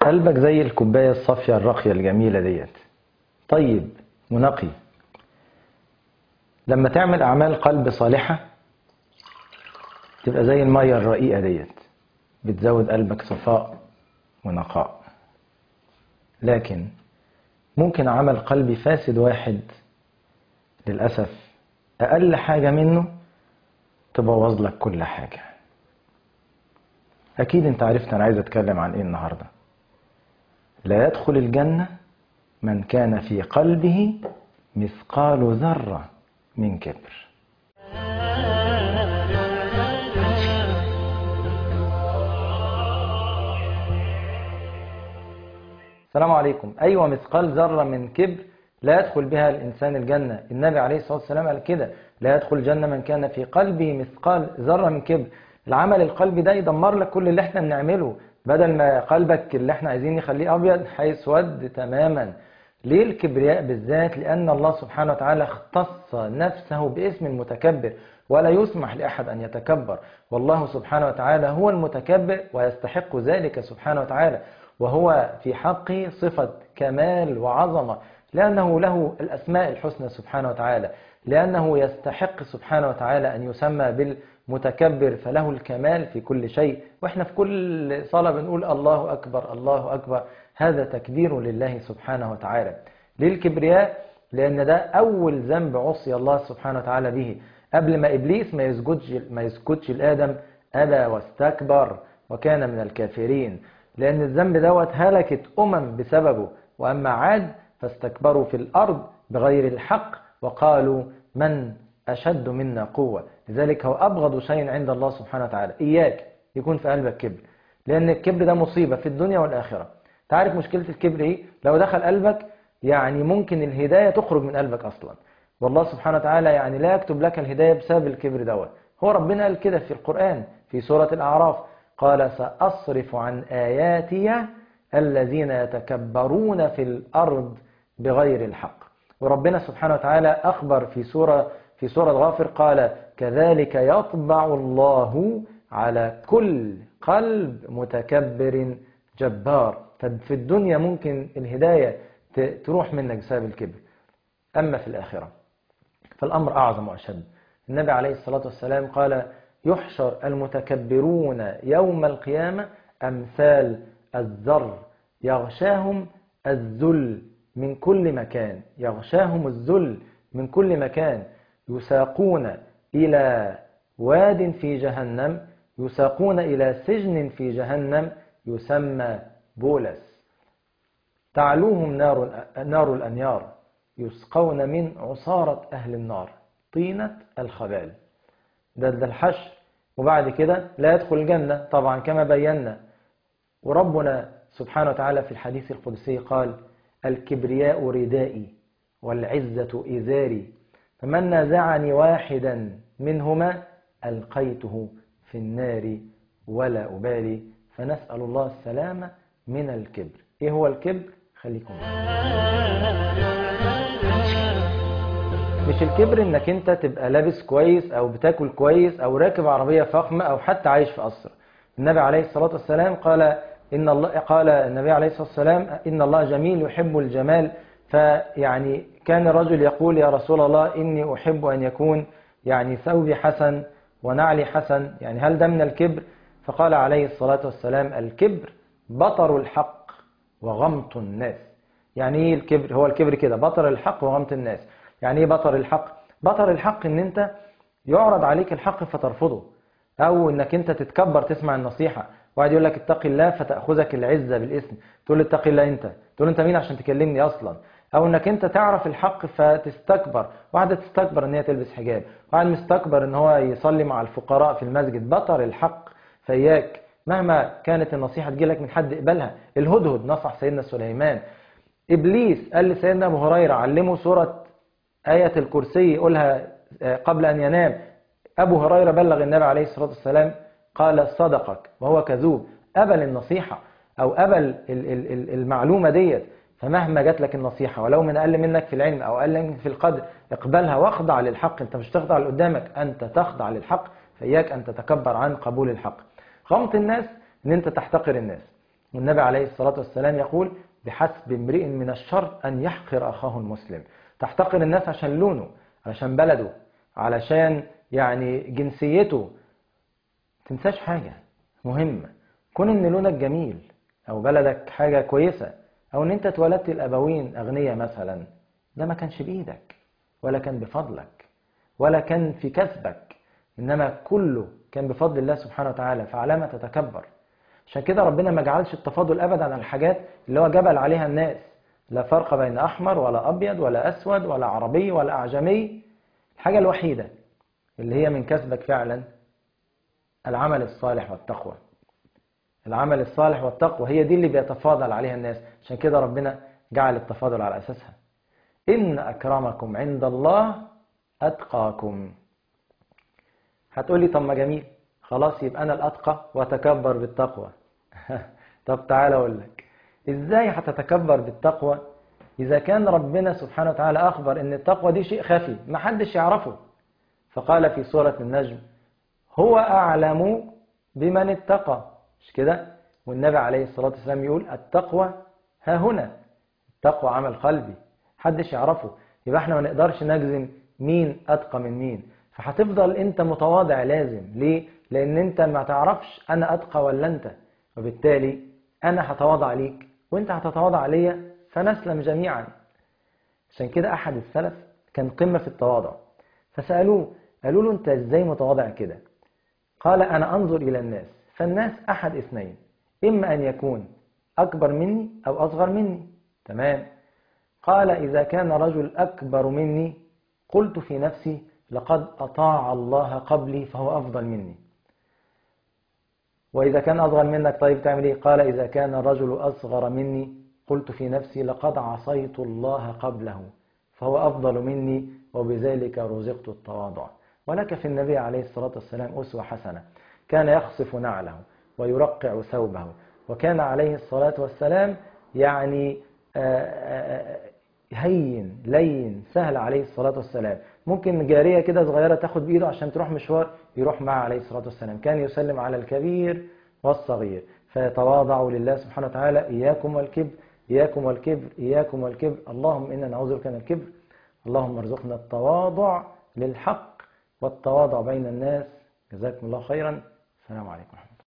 قلبك زي الكوباية الصافية الراقية الجميلة ديت طيب ونقي لما تعمل أعمال قلب صالحة تبقى زي المية الرقيقة ديت بتزود قلبك صفاء ونقاء لكن ممكن عمل قلبي فاسد واحد للأسف أقل حاجة منه تبوظ لك كل حاجة أكيد أنت عرفت أنا عايز أتكلم عن إيه النهاردة لا يدخل الجنة من كان في قلبه مثقال ذرة من كبر السلام عليكم أيوة مثقال ذرة من كبر لا يدخل بها الإنسان الجنة النبي عليه الصلاة والسلام قال كده لا يدخل الجنة من كان في قلبه مثقال ذرة من كبر العمل القلبي ده يدمر لك كل اللي احنا بنعمله بدل ما قلبك اللي احنا عايزين نخليه أبيض هيسود تماما ليه الكبرياء بالذات لأن الله سبحانه وتعالى اختص نفسه باسم المتكبر ولا يسمح لأحد أن يتكبر والله سبحانه وتعالى هو المتكبر ويستحق ذلك سبحانه وتعالى وهو في حقه صفة كمال وعظمة لأنه له الأسماء الحسنى سبحانه وتعالى لأنه يستحق سبحانه وتعالى أن يسمى بالمتكبر فله الكمال في كل شيء وإحنا في كل صلاة بنقول الله أكبر الله أكبر هذا تكبير لله سبحانه وتعالى للكبرياء لأن ده أول ذنب عصي الله سبحانه وتعالى به قبل ما إبليس ما يسجدش ما يسجدش لآدم أبى واستكبر وكان من الكافرين لأن الذنب دوت هلكت أمم بسببه وأما عاد فاستكبروا في الأرض بغير الحق وقالوا من أشد منا قوة لذلك هو أبغض شيء عند الله سبحانه وتعالى إياك يكون في قلبك كبر لأن الكبر ده مصيبة في الدنيا والآخرة تعرف مشكلة الكبر إيه؟ لو دخل قلبك يعني ممكن الهداية تخرج من قلبك أصلا والله سبحانه وتعالى يعني لا يكتب لك الهداية بسبب الكبر دوت هو ربنا قال كده في القرآن في سورة الأعراف قال سأصرف عن آياتي الذين يتكبرون في الأرض بغير الحق وربنا سبحانه وتعالى أخبر في سورة في سورة غافر قال كذلك يطبع الله على كل قلب متكبر جبار ففي الدنيا ممكن الهداية تروح منك بسبب الكبر أما في الآخرة فالأمر أعظم وأشد النبي عليه الصلاة والسلام قال يحشر المتكبرون يوم القيامة أمثال الذر يغشاهم الذل من كل مكان يغشاهم الذل من كل مكان يساقون إلى واد في جهنم يساقون إلى سجن في جهنم يسمى بولس تعلوهم نار, نار الأنيار يسقون من عصارة أهل النار طينة الخبال ده, ده الحشر وبعد كده لا يدخل الجنة طبعا كما بينا وربنا سبحانه وتعالى في الحديث القدسي قال الكبرياء ردائي والعزة إزاري فمن نازعني واحدا منهما ألقيته في النار ولا أبالي فنسأل الله السلامة من الكبر إيه هو الكبر؟ خليكم مش الكبر انك انت تبقى لابس كويس او بتاكل كويس او راكب عربية فخمة او حتى عايش في قصر النبي عليه الصلاة والسلام قال إن الله قال النبي عليه الصلاة والسلام إن الله جميل يحب الجمال فيعني كان الرجل يقول يا رسول الله إني أحب أن يكون يعني ثوبي حسن ونعلي حسن يعني هل ده من الكبر فقال عليه الصلاة والسلام الكبر بطر الحق وغمط الناس يعني ايه الكبر هو الكبر كده بطر الحق وغمط الناس يعني ايه بطر الحق بطر الحق ان انت يعرض عليك الحق فترفضه او انك انت تتكبر تسمع النصيحة واحد يقول لك اتق الله فتأخذك العزة بالاسم تقول اتق الله انت تقول انت مين عشان تكلمني اصلا او انك انت تعرف الحق فتستكبر واحدة تستكبر ان هي تلبس حجاب واحد مستكبر ان هو يصلي مع الفقراء في المسجد بطر الحق فإياك مهما كانت النصيحة تجيلك من حد اقبلها الهدهد نصح سيدنا سليمان إبليس قال لسيدنا أبو هريرة علمه سورة آية الكرسي يقولها قبل أن ينام أبو هريرة بلغ النبي عليه الصلاة والسلام قال صدقك وهو كذوب أبل النصيحة أو أبل المعلومة ديت فمهما جات لك النصيحة ولو من أقل منك في العلم أو أقل منك في القدر اقبلها واخضع للحق أنت مش تخضع لقدامك أنت تخضع للحق فإياك أن تتكبر عن قبول الحق غمط الناس أن أنت تحتقر الناس والنبي عليه الصلاة والسلام يقول بحسب امرئ من الشر أن يحقر أخاه المسلم تحتقر الناس عشان لونه علشان بلده علشان يعني جنسيته تنساش حاجة مهمة كون ان لونك جميل او بلدك حاجة كويسة او ان انت اتولدت الابوين اغنياء مثلا ده ما كانش بايدك ولا كان بفضلك ولا كان في كسبك انما كله كان بفضل الله سبحانه وتعالى فعلامة تتكبر عشان كده ربنا ما جعلش التفاضل ابدا عن الحاجات اللي هو جبل عليها الناس لا فرق بين احمر ولا ابيض ولا اسود ولا عربي ولا اعجمي الحاجة الوحيدة اللي هي من كسبك فعلا العمل الصالح والتقوى العمل الصالح والتقوى هي دي اللي بيتفاضل عليها الناس عشان كده ربنا جعل التفاضل على أساسها إن أكرمكم عند الله أتقاكم هتقولي طب ما جميل خلاص يبقى أنا الأتقى وأتكبر بالتقوى طب تعالى أقول لك إزاي هتتكبر بالتقوى إذا كان ربنا سبحانه وتعالى أخبر إن التقوى دي شيء خفي ما حدش يعرفه فقال في سورة النجم هو أعلم بمن اتقى مش كده والنبي عليه الصلاة والسلام يقول التقوى ها هنا التقوى عمل قلبي حدش يعرفه يبقى احنا ما نقدرش نجزم مين أتقى من مين فهتفضل انت متواضع لازم ليه لان انت ما تعرفش انا أتقى ولا انت وبالتالي انا هتواضع ليك وانت هتتواضع ليا فنسلم جميعا عشان كده احد السلف كان قمة في التواضع فسألوه قالوا له انت ازاي متواضع كده قال انا انظر الى الناس فالناس احد اثنين اما ان يكون اكبر مني او اصغر مني تمام قال اذا كان رجل اكبر مني قلت في نفسي لقد اطاع الله قبلي فهو افضل مني واذا كان اصغر منك طيب تعمل ايه قال اذا كان الرجل اصغر مني قلت في نفسي لقد عصيت الله قبله فهو افضل مني وبذلك رزقت التواضع ولك في النبي عليه الصلاة والسلام أسوة حسنة كان يخصف نعله ويرقع ثوبه وكان عليه الصلاة والسلام يعني هين لين سهل عليه الصلاة والسلام ممكن جارية كده صغيرة تاخد بإيده عشان تروح مشوار يروح معه عليه الصلاة والسلام كان يسلم على الكبير والصغير فيتواضع لله سبحانه وتعالى إياكم والكبر إياكم والكبر إياكم والكبر اللهم إنا نعوذ بك من الكبر اللهم ارزقنا التواضع للحق والتواضع بين الناس جزاكم الله خيرا السلام عليكم